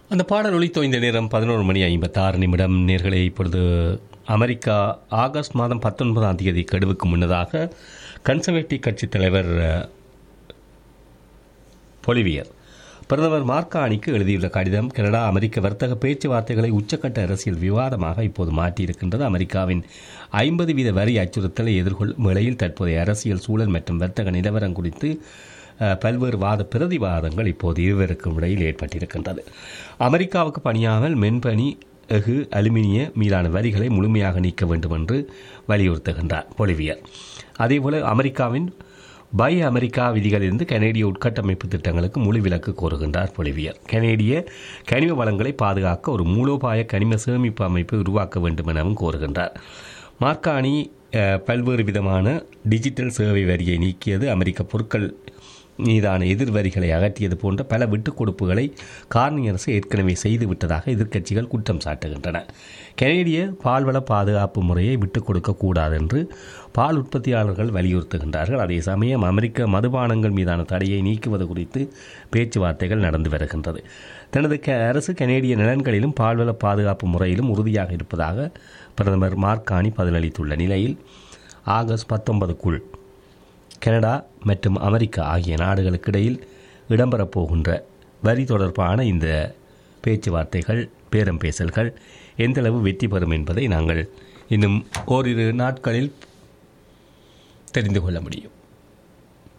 அந்த பாடல் ஒளித்தோய்ந்த நேரம் பதினோரு மணி ஐம்பத்தாறு நிமிடம் நேர்களை இப்பொழுது அமெரிக்கா ஆகஸ்ட் மாதம் பத்தொன்பதாம் தேதி கெடுவுக்கு முன்னதாக கன்சர்வேட்டிவ் கட்சித் தலைவர் அஹ், பொலிவியர் பிரதமர் மார்கானிக்கு எழுதியுள்ள கடிதம் கனடா அமெரிக்க வர்த்தக பேச்சுவார்த்தைகளை உச்சக்கட்ட அரசியல் விவாதமாக இப்போது மாற்றியிருக்கின்றது அமெரிக்காவின் ஐம்பது வீத வரி அச்சுறுத்தலை எதிர்கொள்ளும் வேளையில் தற்போதைய அரசியல் சூழல் மற்றும் வர்த்தக நிலவரம் குறித்து அஹ், பல்வேறு வாத பிரதிவாதங்கள் இப்போது இருவருக்கும் இடையில் ஏற்பட்டிருக்கின்றது அமெரிக்காவுக்கு பணியாமல் மென்பணி எஃகு அலுமினிய மீதான வரிகளை முழுமையாக நீக்க வேண்டும் என்று வலியுறுத்துகின்றார் பொலிவியர் அதேபோல அமெரிக்காவின் பை அமெரிக்கா விதிகளிலிருந்து கனேடிய உட்கட்டமைப்பு திட்டங்களுக்கு முழு விலக்கு கோருகின்றார் பொலிவியர் கனேடிய கனிம வளங்களை பாதுகாக்க ஒரு மூலோபாய கனிம சேமிப்பு அமைப்பை உருவாக்க வேண்டும் எனவும் கோருகின்றார் மார்க்கானி அஹ், பல்வேறு விதமான டிஜிட்டல் சேவை வரியை நீக்கியது அமெரிக்க பொருட்கள் மீதான எதிர்வரிகளை அகற்றியது போன்ற பல விட்டுக் கொடுப்புகளை கார்னி அரசு ஏற்கனவே செய்துவிட்டதாக எதிர்க்கட்சிகள் குற்றம் சாட்டுகின்றன கனேடிய பால்வள பாதுகாப்பு முறையை விட்டுக் கொடுக்கக்கூடாது என்று பால் உற்பத்தியாளர்கள் வலியுறுத்துகின்றார்கள் அதே சமயம் அமெரிக்க மதுபானங்கள் மீதான தடையை நீக்குவது குறித்து பேச்சுவார்த்தைகள் நடந்து வருகின்றது தனது க அரசு கனேடிய நலன்களிலும் பால்வள பாதுகாப்பு முறையிலும் உறுதியாக இருப்பதாக பிரதமர் மார்கானி பதிலளித்துள்ள நிலையில் ஆகஸ்ட் பத்தொன்பதுக்குள் கனடா மற்றும் அமெரிக்கா ஆகிய நாடுகளுக்கு இடையில் இடம்பெறப் போகின்ற வரி தொடர்பான இந்த பேச்சுவார்த்தைகள் பேரம் பேசல்கள் எந்தளவு வெற்றி பெறும் என்பதை நாங்கள் இன்னும் ஓரிரு நாட்களில் தெரிந்து கொள்ள முடியும்